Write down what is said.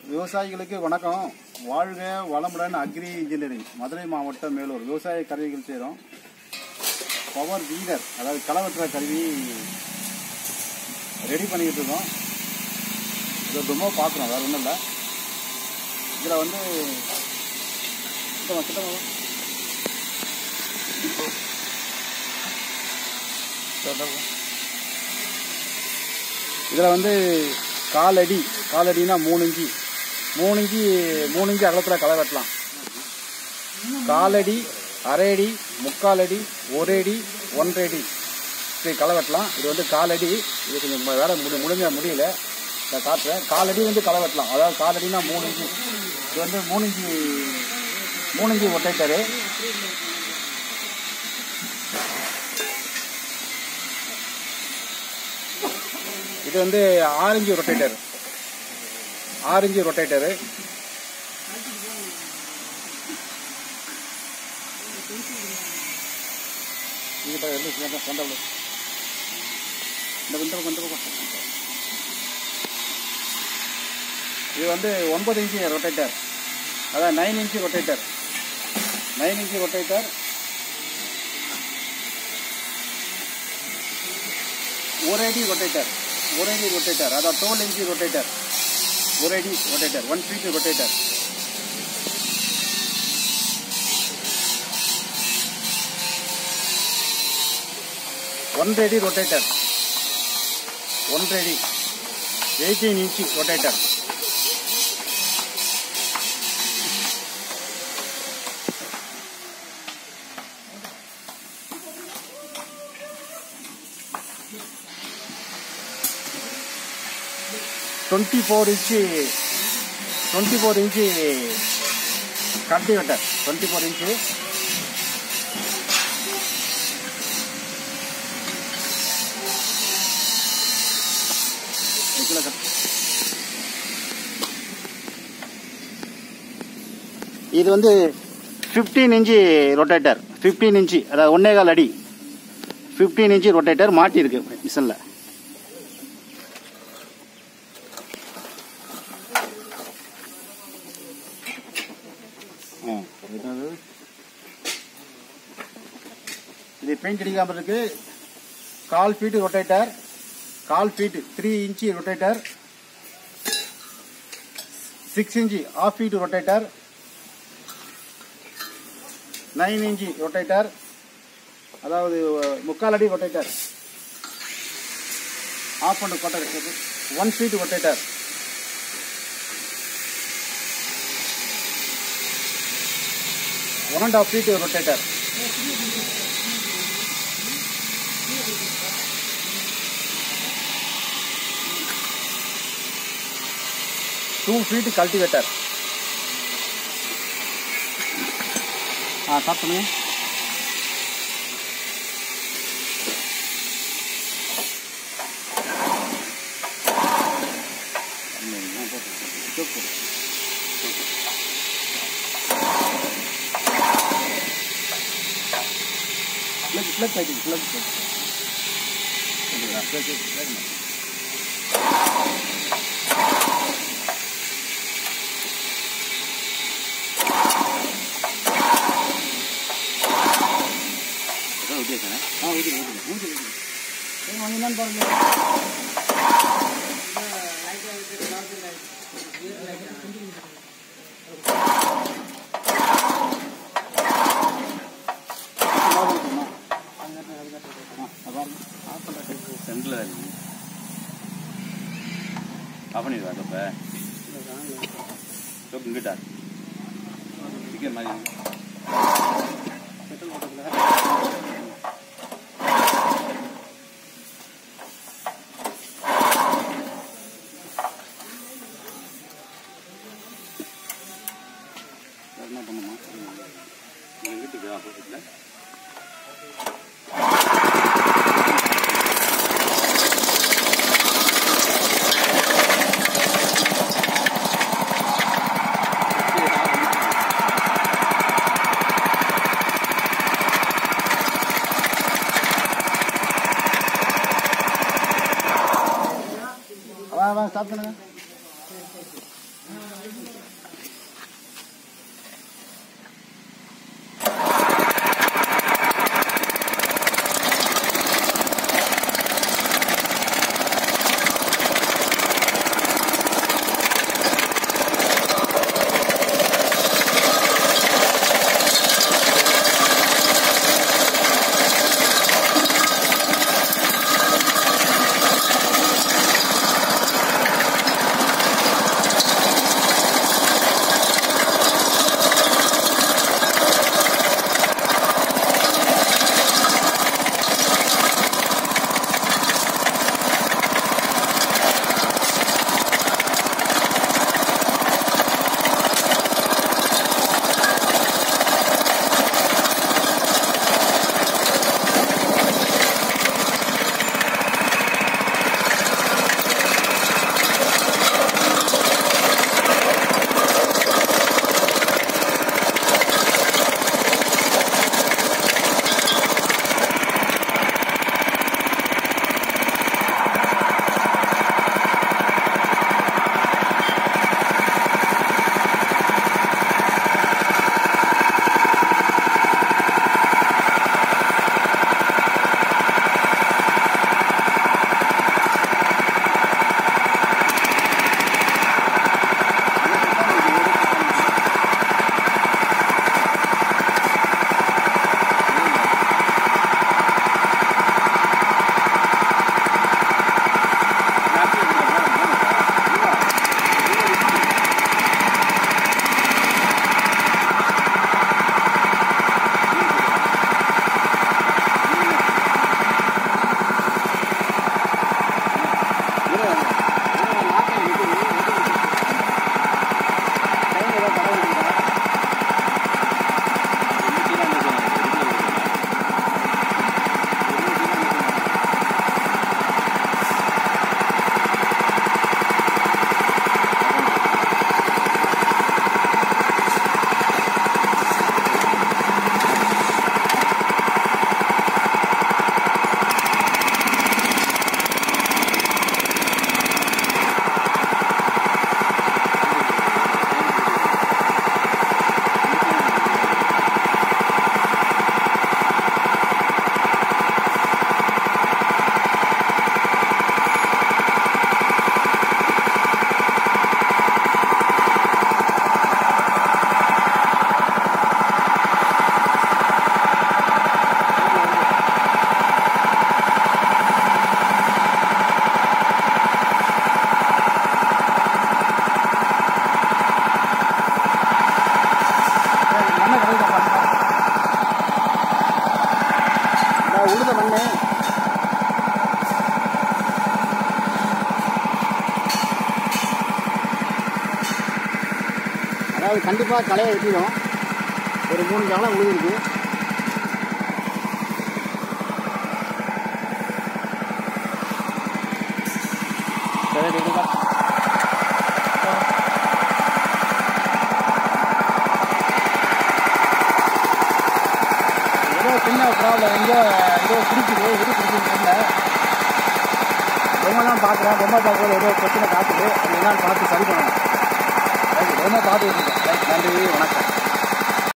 விவசாயிகளுக்கு வணக்கம் வாழ்க வளமுடன் அக்ரி இன்ஜினியரிங் மதுரை மாவட்டம் மேலூர் விவசாய கருவிகள் செய்கிறோம் பவர் வீடர் அதாவது களவற்ற கருவி ரெடி பண்ணிக்கிட்டு இருக்கோம் இதை ரொம்ப பார்க்குறோம் வேறு ஒன்றும் இல்லை இதில் வந்து கிட்டமா கிட்டமா வா. இதில் வந்து காலடி காலடினா மூணு இஞ்சி மூணு இஞ்சி மூணு இஞ்சி அகலத்தில் களை வெட்டலாம் காலடி அரை அடி முக்கால் அடி ஒரு அடி ஒன்றரை அடி இப்படி களை வெட்டலாம் இது வந்து காலடி இது கொஞ்சம் ம- வேலை முடி முழுமையாக முடியல இதை காட்டுறேன் காலடி வந்து களை வெட்டலாம் அதாவது காலடினா மூணு இஞ்சி இது வந்து மூணு இஞ்சி மூணு இஞ்சி ஒட்டைட்டரு இது வந்து ஆரஞ்சு ரொட்டேட்டர் ஆரஞ்சு ரொட்டேட்டரு இது பாரு, எல்லாம் சேர்ந்தா சண்டை விடு. இந்த இந்த பக்கம், இந்த பக்கம். இது வந்து ஒன்பது இன்ச்சு ரொட்டேட்டர் அதான் nine inch rotator nine inch rotator ஒரு அடி ரொட்டேட்டர் ஒரு அடி ரொட்டேட்டர் அதான் டுவெல் இன்ச்சு ரொட்டேட்டர் ஒரு அடி ரொட்டேட்டர் ஒன் ஃபீட் ரொட்டேட்டர் ஒன்றரை அடி ரொட்டேட்டர் ஒன்றரை அடி eighteen inch rotator twenty four inch twenty four inch cultivator twenty four inch இதுல கட்- இது வந்து fifteen inch rotator fifteen inch அதாவது ஒன்னே கால் அடி ஃபிஃப்டீன் இன்ச்சு ரொட்டேட்டர் மாட்டியிருக்கு மிஷினில் இது பெயிண்ட் அடிக்காமல் இருக்கு கால் ஃபீட்டு ரொட்டேட்டர் கால் feet three inch rotator six inch half feet rotator nine inch rotator அதாவது அஹ், முக்கால் அடி ரொட்டேட்டர் ஆஃப் பண்ணு கொட்டர் one feet rotator one and half feet rotator two feet cultivator ஆ சாப்பிட்டுங்க பிளக் பிளக் ஆயிடுச்சு பிளக் பிளக் பிளக் ஆ ஊற்றி ஊற்றி ஊற்றி ஊற்றி என்னன்னு பாருங்க சென்டரில் தான் இருக்கு ஆஃப் பண்ணிடுவா இப்போ சோப்பு இங்கிட்டா டிக்கெட் மாதிரி என்ன பண்ணுமா வீட்டுக்கு ஆப்போசிட்டில் வா வா ஸ்டாப் பண்ணுங்க அதாவது கண்டிப்பாக களையை வெட்டிடும் ஒரு மூணு காலம் உழுதுருக்கு சரி இதுதான் ஏதோ சின்ன ப்ராப்ளம் எங்கேயோ ஏதோ பிடிக்குது எது பிடிக்குதுன்னு தெரியல பொம்மை தான் பார்க்குறேன் பொம்மை பார்க்குறது ஏதோ பிரச்சனை காட்டுது அது என்னன்னு பார்த்து சரி பண்ணணும் ரைட் பொம்மை பார்த்துட்டு இருக்கேன் ரைட் நன்றி வணக்கம்